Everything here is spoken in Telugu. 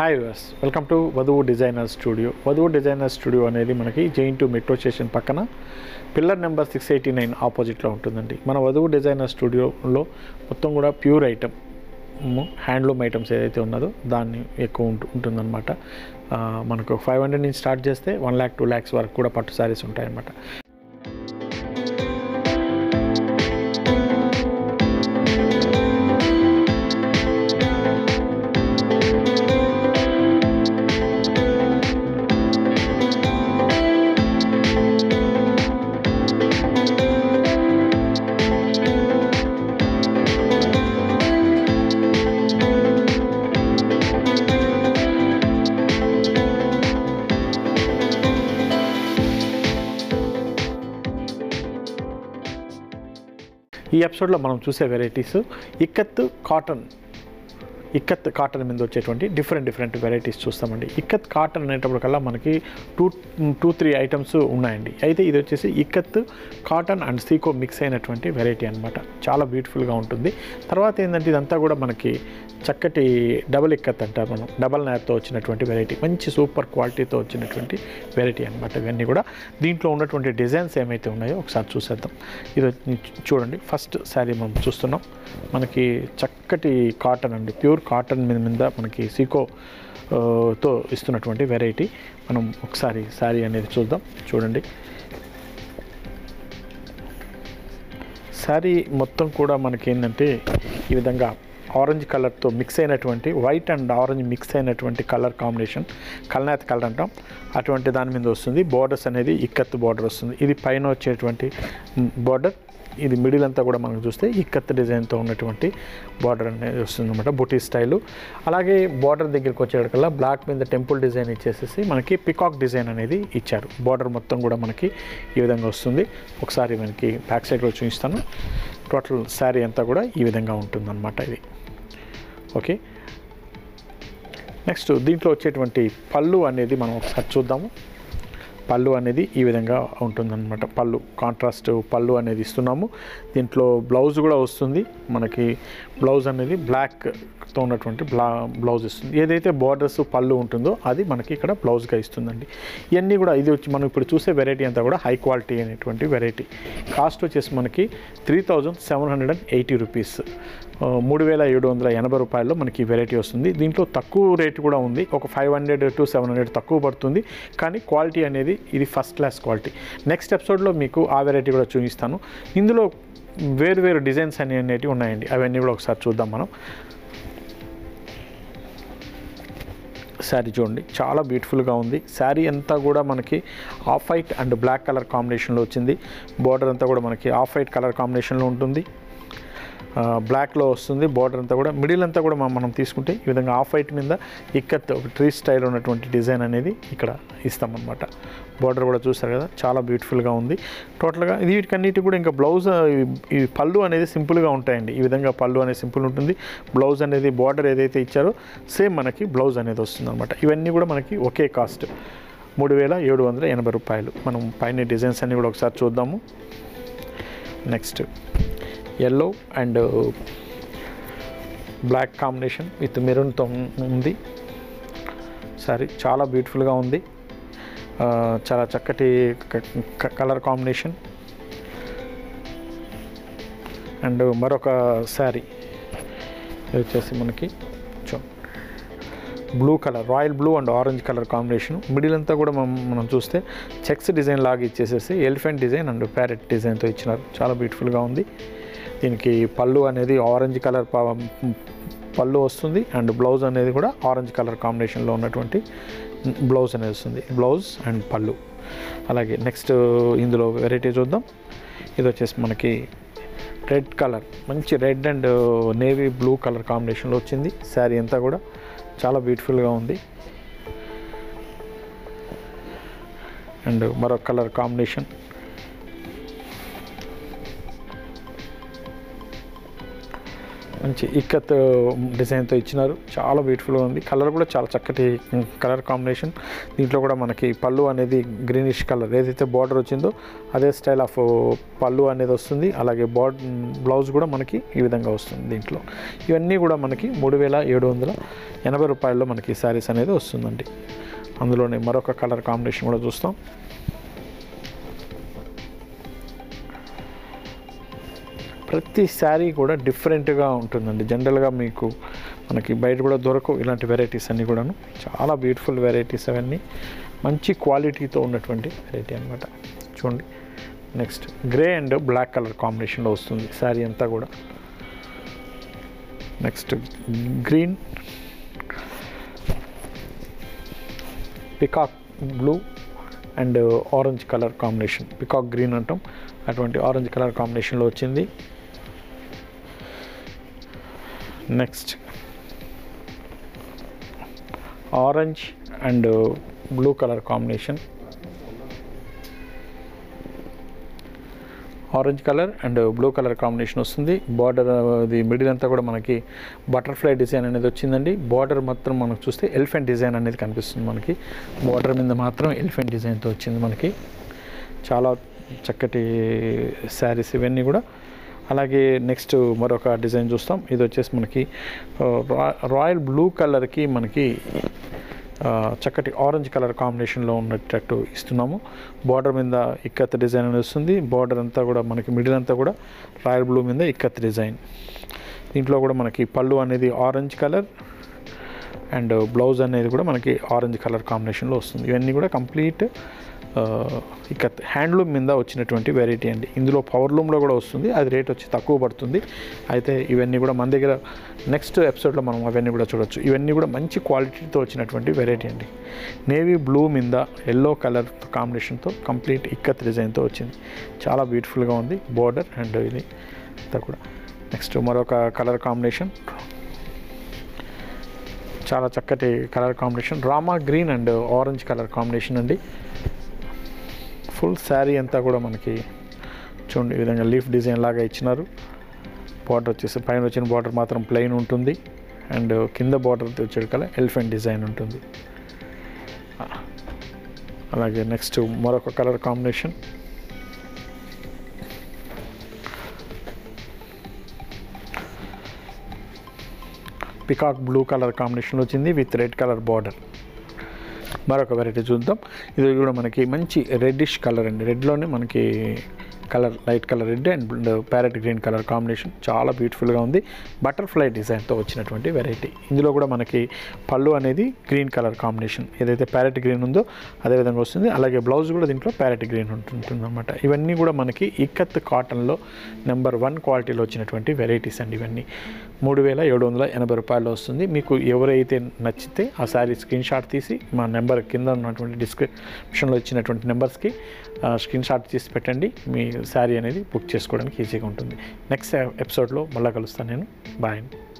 hi viewers welcome to Vadhuvu designer studio Vadhuvu designer studio అనేది మనకి జైన్ టు మెట్రో స్టేషన్ పక్కన pillar number six eighty nine ఆపోజిట్లో ఉంటుందండి మన వధువు డిజైనర్ స్టూడియోలో మొత్తం కూడా ప్యూర్ ఐటమ్ హ్యాండ్లూమ్ ఐటమ్స్ ఏదైతే ఉన్నదో దాన్ని ఎక్కువ ఉంటు ఉంటుందన్నమాట ఆ, మనకు ఫైవ్ హండ్రెడ్ నుంచి స్టార్ట్ చేస్తే వన్ ల్యాక్ టూ ల్యాక్స్ వరకు కూడా పట్టు శారీస్ ఉంటాయన్నమాట ఈ ఎపిసోడ్లో మనం చూసే varieties ikat cotton ikat cotton మీద వచ్చేటువంటి డిఫరెంట్ డిఫరెంట్ వెరైటీస్ చూస్తామండి ఇక్కత్ కాటన్ అనేటప్పటికల్లా మనకి టూ టూ త్రీ ఐటమ్స్ ఉన్నాయండి అయితే ఇది వచ్చేసి ఇక్కత్ కాటన్ అండ్ సీకో మిక్స్ అయినటువంటి వెరైటీ అనమాట చాలా బ్యూటిఫుల్గా ఉంటుంది తర్వాత ఏంటంటే ఇదంతా కూడా మనకి చక్కటి డబల్ ఇక్కత్ అంటారు మనం డబల్ నేర్తో వచ్చినటువంటి వెరైటీ మంచి సూపర్ క్వాలిటీతో వచ్చినటువంటి వెరైటీ అనమాట ఇవన్నీ కూడా దీంట్లో ఉన్నటువంటి డిజైన్స్ ఏమైతే ఉన్నాయో ఒకసారి చూసేద్దాం ఇది వచ్చి చూడండి ఫస్ట్ శారీ మనం చూస్తున్నాం మనకి చక్కటి కాటన్ అండి ప్యూర్ కాటన్ మీద మీద మనకి సీకో ఆ, తో ఇస్తున్నటువంటి వెరైటీ మనం ఒకసారి శారీ అనేది చూద్దాం చూడండి శారీ మొత్తం కూడా మనకి ఏంటంటే ఈ విధంగా ఆరెంజ్ కలర్తో మిక్స్ అయినటువంటి వైట్ అండ్ ఆరెంజ్ మిక్స్ అయినటువంటి కలర్ కాంబినేషన్ కల్నాథ్ కలర్ అంటాం అటువంటి దాని మీద వస్తుంది బోర్డర్స్ అనేది ఇక్కత్ బోర్డర్ వస్తుంది ఇది పైన వచ్చేటువంటి బోర్డర్ ఇది మిడిల్ అంతా కూడా మనం చూస్తే ఇక్కత్ డిజైన్తో ఉన్నటువంటి బార్డర్ అనేది వస్తుంది అనమాట బుటీ స్టైలు అలాగే బార్డర్ దగ్గరికి వచ్చేటికల్లా బ్లాక్ మీద టెంపుల్ డిజైన్ ఇచ్చేసేసి మనకి పికాక్ డిజైన్ అనేది ఇచ్చారు బార్డర్ మొత్తం కూడా మనకి ఈ విధంగా వస్తుంది ఒకసారి మనకి బ్యాక్ సైడ్లో చూపిస్తాను టోటల్ శారీ అంతా కూడా ఈ విధంగా ఉంటుందన్నమాట ఇది ఓకే నెక్స్ట్ దీంట్లో వచ్చేటువంటి పళ్ళు అనేది మనం ఒకసారి చూద్దాము పళ్ళు అనేది ఈ విధంగా ఉంటుందన్నమాట పళ్ళు కాంట్రాస్ట్ పళ్ళు అనేది ఇస్తున్నాము దీంట్లో బ్లౌజ్ కూడా వస్తుంది మనకి బ్లౌజ్ అనేది బ్లాక్తో ఉన్నటువంటి బ్లా బ్లౌజ్ ఇస్తుంది ఏదైతే బార్డర్స్ పళ్ళు ఉంటుందో అది మనకి ఇక్కడ బ్లౌజ్గా ఇస్తుందండి ఇవన్నీ కూడా ఇది వచ్చి మనం ఇప్పుడు చూసే వెరైటీ అంతా కూడా హై క్వాలిటీ అనేటువంటి వెరైటీ కాస్ట్ వచ్చేసి మనకి three thousand seven hundred and eighty rupees మూడు వేల ఏడు వందల ఎనభై రూపాయల్లో మనకి ఈ వెరైటీ వస్తుంది దీంట్లో తక్కువ రేట్ కూడా ఉంది ఒక five hundred to seven hundred తక్కువ పడుతుంది కానీ క్వాలిటీ అనేది ఇది ఫస్ట్ క్లాస్ క్వాలిటీ నెక్స్ట్ ఎపిసోడ్లో మీకు ఆ వెరైటీ కూడా చూపిస్తాను ఇందులో వేరు వేరు డిజైన్స్ అనే అనేటివి ఉన్నాయండి అవన్నీ కూడా ఒకసారి చూద్దాం మనం శారీ చూడండి చాలా బ్యూటిఫుల్గా ఉంది శారీ అంతా కూడా మనకి off white and black colour కాంబినేషన్లో వచ్చింది బార్డర్ అంతా కూడా మనకి ఆఫ్ వైట్ కలర్ కాంబినేషన్లో ఉంటుంది ఆ, బ్లాక్లో వస్తుంది బార్డర్ అంతా కూడా మిడిల్ అంతా కూడా మనం- మనం తీసుకుంటే ఈ విధంగా ఆఫ్ వైట్ మీద ఇక్కత్ ఒక ట్రీ స్టైల్ ఉన్నటువంటి డిజైన్ అనేది ఇక్కడ ఇస్తామన్నమాట బార్డర్ కూడా చూస్తారు కదా చాలా బ్యూటిఫుల్గా ఉంది టోటల్గా ఇది వీటికన్నిటి కూడా ఇంకా బ్లౌజ్ ఈ పళ్ళు అనేది సింపుల్గా ఉంటాయండి ఈ విధంగా పళ్ళు అనేది సింపుల్ ఉంటుంది బ్లౌజ్ అనేది బార్డర్ ఏదైతే ఇచ్చారో సేమ్ మనకి బ్లౌజ్ అనేది వస్తుంది అనమాట ఇవన్నీ కూడా మనకి ఒకే కాస్ట్ మూడు వేల ఏడు వందల ఎనభై రూపాయలు మనం పైన డిజైన్స్ అన్నీ కూడా ఒకసారి చూద్దాము next yellow and black combination with మెరూన్తో ఉంది సారీ చాలా బ్యూటిఫుల్గా ఉంది ఆ, చాలా చక్కటి కలర్ కాంబినేషన్ అండ్ మరొక శారీ ఇది వచ్చేసి మనకి చూ blue colour royal blue and orange colour combination middle అంతా కూడా మనం మనం చూస్తే చెక్స్ డిజైన్ లాగా ఇచ్చేసేసి ఎలిఫెంట్ డిజైన్ అండ్ ప్యారెట్ డిజైన్తో ఇచ్చినారు చాలా బ్యూటిఫుల్గా ఉంది దీనికి పళ్ళు అనేది ఆరెంజ్ కలర్ పళ్ళు వస్తుంది అండ్ బ్లౌజ్ అనేది కూడా ఆరెంజ్ కలర్ కాంబినేషన్లో ఉన్నటువంటి బ్లౌజ్ అనేది వస్తుంది బ్లౌజ్ అండ్ పళ్ళు అలాగే నెక్స్ట్ ఇందులో వెరైటీ చూద్దాం ఇది వచ్చేసి మనకి రెడ్ కలర్ మంచి red and navy blue colour కాంబినేషన్లో వచ్చింది శారీ అంతా కూడా చాలా బ్యూటిఫుల్గా ఉంది అండ్ మరొక కలర్ కాంబినేషన్ మంచి ఇక్కత్ డిజైన్తో ఇచ్చినారు చాలా బ్యూటిఫుల్గా ఉంది కలర్ కూడా చాలా చక్కటి కలర్ కాంబినేషన్ దీంట్లో కూడా మనకి పళ్ళు అనేది గ్రీనిష్ కలర్ ఏదైతే బార్డర్ వచ్చిందో అదే స్టైల్ ఆఫ్ పళ్ళు అనేది వస్తుంది అలాగే బాడ్ బ్లౌజ్ కూడా మనకి ఈ విధంగా వస్తుంది దీంట్లో ఇవన్నీ కూడా మనకి మూడు వేల ఏడు వందల ఎనభై రూపాయల్లో మనకి శారీస్ అనేది వస్తుందండి అందులోనే మరొక కలర్ కాంబినేషన్ కూడా చూస్తాం ప్రతి శారీ కూడా డిఫరెంట్గా ఉంటుందండి జనరల్గా మీకు మనకి బయట కూడా దొరకవు ఇలాంటి వెరైటీస్ అన్నీ కూడాను చాలా బ్యూటిఫుల్ వెరైటీస్ అవన్నీ మంచి క్వాలిటీతో ఉన్నటువంటి వెరైటీ అనమాట చూడండి next grey and black colour కాంబినేషన్లో వస్తుంది శారీ అంతా కూడా next green peacock blue and orange colour combination peacock green అంటాం అటువంటి ఆరెంజ్ కలర్ కాంబినేషన్లో వచ్చింది next orange and blue colour combination orange colour and blue colour combination వస్తుంది బార్డర్ అది మిడిల్ అంతా కూడా మనకి బటర్ఫ్లై డిజైన్ అనేది వచ్చిందండి బార్డర్ మాత్రం మనకు చూస్తే ఎలిఫెంట్ డిజైన్ అనేది కనిపిస్తుంది మనకి బార్డర్ మీద మాత్రం ఎలిఫెంట్ డిజైన్తో వచ్చింది మనకి చాలా చక్కటి శారీస్ ఇవన్నీ కూడా అలాగే నెక్స్ట్ మరొక డిజైన్ చూస్తాం ఇది వచ్చేసి మనకి ఆ, రా- రాయల్ బ్లూ కలర్కి మనకి ఆ, చక్కటి ఆరెంజ్ కలర్ కాంబినేషన్లో ఉన్నట్టు ఇస్తున్నాము బార్డర్ మీద ఇక్కత్ డిజైన్ అనేది వస్తుంది బార్డర్ అంతా కూడా మనకి మిడిల్ అంతా కూడా రాయల్ బ్లూ మీద ఇక్కత్ డిజైన్ దీంట్లో కూడా మనకి పళ్ళు అనేది ఆరెంజ్ కలర్ అండ్ బ్లౌజ్ అనేది కూడా మనకి ఆరెంజ్ కలర్ కాంబినేషన్లో వస్తుంది ఇవన్నీ కూడా కంప్లీట్ ఇక హ్యాండ్లూమ్ మీద వచ్చినటువంటి వెరైటీ అండి ఇందులో పవర్లూమ్లో కూడా వస్తుంది అది రేట్ వచ్చి తక్కువ పడుతుంది అయితే ఇవన్నీ కూడా మన దగ్గర నెక్స్ట్ ఎపిసోడ్లో మనం అవన్నీ కూడా చూడొచ్చు ఇవన్నీ కూడా మంచి క్వాలిటీతో వచ్చినటువంటి వెరైటీ అండి నేవీ బ్లూ మీద ఎల్లో కలర్ కాంబినేషన్తో కంప్లీట్ ఇక్కత్ డిజైన్తో వచ్చింది చాలా బ్యూటిఫుల్గా ఉంది బోర్డర్ అండ్ ఇది అంతా కూడా నెక్స్ట్ మరొక కలర్ కాంబినేషన్ చాలా చక్కటి colour combination Rama green and orange colour combination అండి ఫుల్ శారీ అంతా కూడా మనకి చూడండి ఈ విధంగా లీఫ్ డిజైన్ లాగా ఇచ్చినారు బార్డర్ వచ్చేసి పైన వచ్చిన బార్డర్ మాత్రం ప్లెయిన్ ఉంటుంది అండ్ కింద బార్డర్ వచ్చేది కల ఎలిఫెంట్ డిజైన్ ఉంటుంది అలాగే నెక్స్ట్ మరొక colour combination peacock blue colour combination వచ్చింది విత్ రెడ్ కలర్ బార్డర్ మరొక వెరైటీ చూద్దాం ఇది కూడా మనకి మంచి రెడ్డిష్ కలర్ అండి రెడ్లోనే మనకి colour light colour red and parrot green colour combination చాలా బ్యూటిఫుల్గా ఉంది బటర్ఫ్లై డిజైన్తో వచ్చినటువంటి వెరైటీ ఇందులో కూడా మనకి పళ్ళు అనేది గ్రీన్ కలర్ కాంబినేషన్ ఏదైతే ప్యారెట్ గ్రీన్ ఉందో అదే విధంగా వస్తుంది అలాగే బ్లౌజ్ కూడా దీంట్లో ప్యారెట్ గ్రీన్ ఉంటుంది అనమాట ఇవన్నీ కూడా మనకి ఇక్కత్ కాటన్లో నెంబర్ వన్ క్వాలిటీలో వచ్చినటువంటి వెరైటీస్ అండి ఇవన్నీ మూడు వేల ఏడు వందల ఎనభై రూపాయలు వస్తుంది మీకు ఎవరైతే నచ్చితే ఆ శారీ స్క్రీన్ షాట్ తీసి మా నెంబర్ కింద ఉన్నటువంటి డిస్క్రిప్షన్లో ఇచ్చినటువంటి నెంబర్స్కి స్క్రీన్ షాట్ తీసి పెట్టండి మీ శారీ అనేది బుక్ చేసుకోవడానికి ఈజీగా ఉంటుంది నెక్స్ట్ ఎపిసోడ్లో మళ్ళీ కలుస్తాను నేను బాయ్ అండి